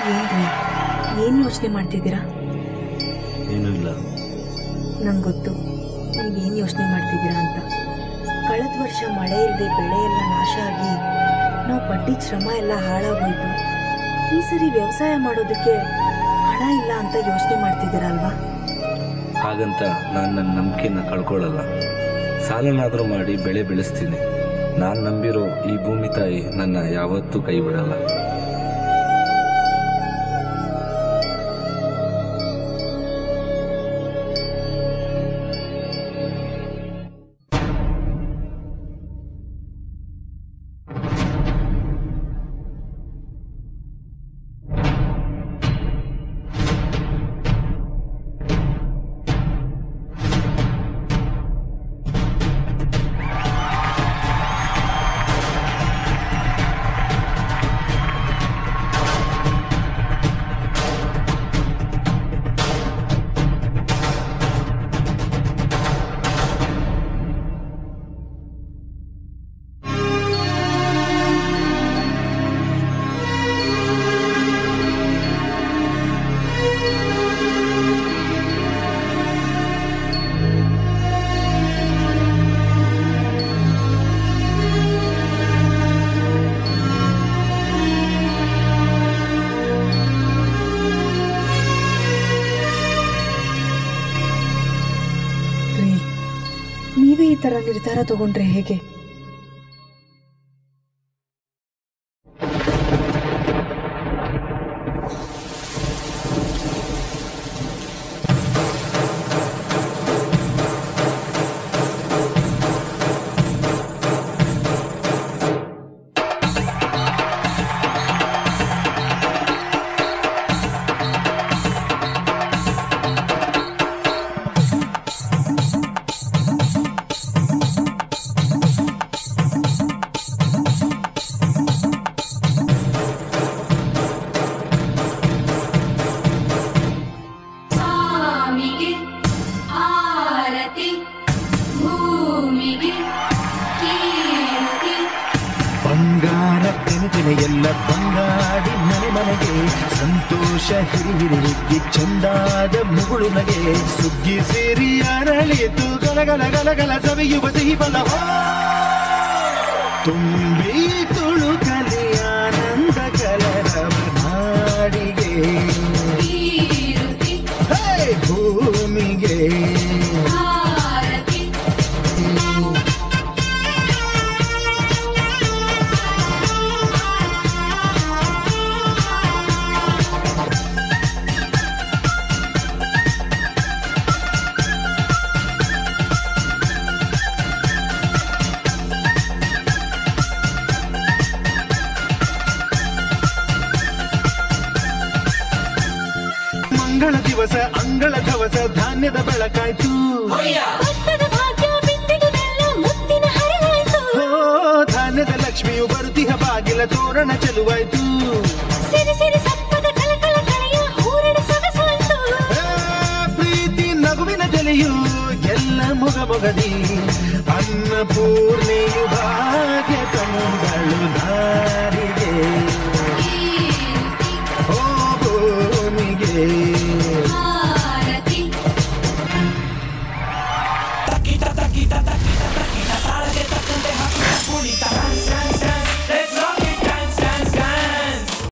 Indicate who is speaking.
Speaker 1: ಏನ್ರಿ ಏನು ಯೋಚನೆ ಮಾಡ್ತಿದ್ದೀರಾ
Speaker 2: ಏನೂ ಇಲ್ಲ
Speaker 1: ನಂಗೆ ಗೊತ್ತು ನೀವೇನು ಯೋಚನೆ ಮಾಡ್ತಿದ್ದೀರಾ ಅಂತ ಕಳೆದ ವರ್ಷ ಮಳೆ ಇಲ್ಲದೆ ಬೆಳೆ ಎಲ್ಲ ನಾಶ ಆಗಿ ನಾವು ಪಟ್ಟಿದ ಶ್ರಮ ಎಲ್ಲ ಹಾಳಾಗೋಯ್ತು ಈ ಸರಿ ವ್ಯವಸಾಯ ಮಾಡೋದಕ್ಕೆ ಹಣ ಇಲ್ಲ ಅಂತ ಯೋಚನೆ ಮಾಡ್ತಿದ್ದೀರಾ ಅಲ್ವಾ
Speaker 2: ಹಾಗಂತ ನಾನು ನನ್ನ ನಂಬಿಕೆನ ಕಳ್ಕೊಳ್ಳಲ್ಲ ಸಾಲನಾದರೂ ಮಾಡಿ ಬೆಳೆ ಬೆಳೆಸ್ತೀನಿ ನಾನು ನಂಬಿರೋ ಈ ಭೂಮಿ ತಾಯಿ ನನ್ನ ಯಾವತ್ತೂ ಕೈ ಬಿಡಲ್ಲ
Speaker 1: ರೀ ನೀವೇ ಈ ಥರ ನಿರ್ಧಾರ ತಗೊಂಡ್ರೆ ಹೇಗೆ
Speaker 3: ಸ್ವಾಮಿಗೆ ಆರತಿ ಭೂಮಿಗೆ ಕೀರ್ತಿ
Speaker 4: ಬಂಗಾರ ತೆನೆ ಎಲ್ಲ ಬಂಗಾಡಿ ಮನೆ ಮನೆಗೆ ಸಂತೋಷ ಹಿರಿಹಿರಿಗಿ ಚಂದಾದ ಮುಗುಳು ನಗೆ ಸುಗ್ಗಿ ಸೇರಿ ಅರಳಿತು ಗಲಗಲ ಗಲಗಲ ಸವಿಯುವ ಸಿಹಿ ಬಲವ ತುಂಬಿ ತುಳುಕಲಿ ಆನಂದ ಕಲರವ ನಾಡಿಗೆ
Speaker 3: ಕೀರ್ತಿ
Speaker 4: ಹೇ ಭೂಮಿಗೆ
Speaker 3: ಆರತಿ
Speaker 4: ಮಂಗಳ ದಿವಸ ಅಂಗಳ ಧವಸ ಧಾನ್ಯದ ಬೆಳಕಾಯ್ತು
Speaker 3: ಭತ್ತದ ಭಾಗ್ಯ ಬಿತ್ತಿದುದೆಲ್ಲ ಮುತ್ತಿನ ಹರಿವಾಯ್ತು
Speaker 4: ಓ ಧಾನ್ಯದ ಲಕ್ಷ್ಮಿಯು ಬರುತಿಹ ಬಾಗಿಲ ತೋರಣ ಚೆಲುವಾಯ್ತು